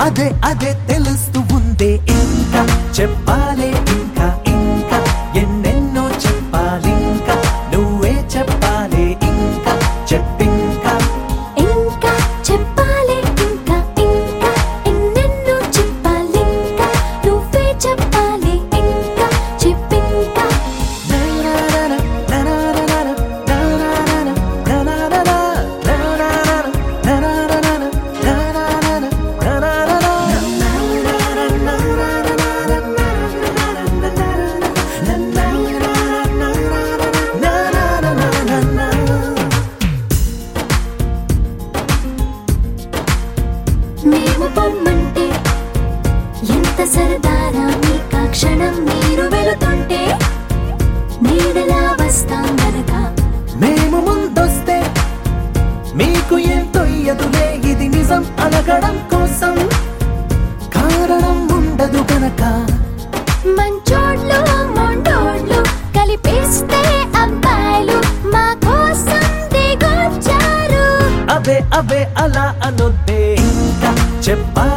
అదే అదే తెలుస్తూ ఉందే ఇంకా చెప్పాలే ఇంకా ఇంకా ఎన్నెన్నో చెప్పాలింకా నువ్వే చెప్పాలి ఇంకా చెప్పింకా ఇంకా చెప్పాలి ఇంకా ఇంకా ఎన్నెన్నో చెప్పాలింకా నువ్వే చెప్పాలి ఇంకా చెప్పింకా మేము పొమ్మంటే ఎంత సరదారా మీకా క్షణం మీరు వెళుతుంటే నీడలా వస్తాం గనక మేము ముందొస్తే మీకు ఎంతో ఎదులే ఇది నిజం అనగడం కోసం కారణం ఉండదు గనక మంచోళ్ళు మొండోళ్ళు కలిపేస్తే అబ్బాయిలు మా కోసం దిగొచ్చారు అవే అవే అలా అనొద్దే ఇంకా చెప్పాలి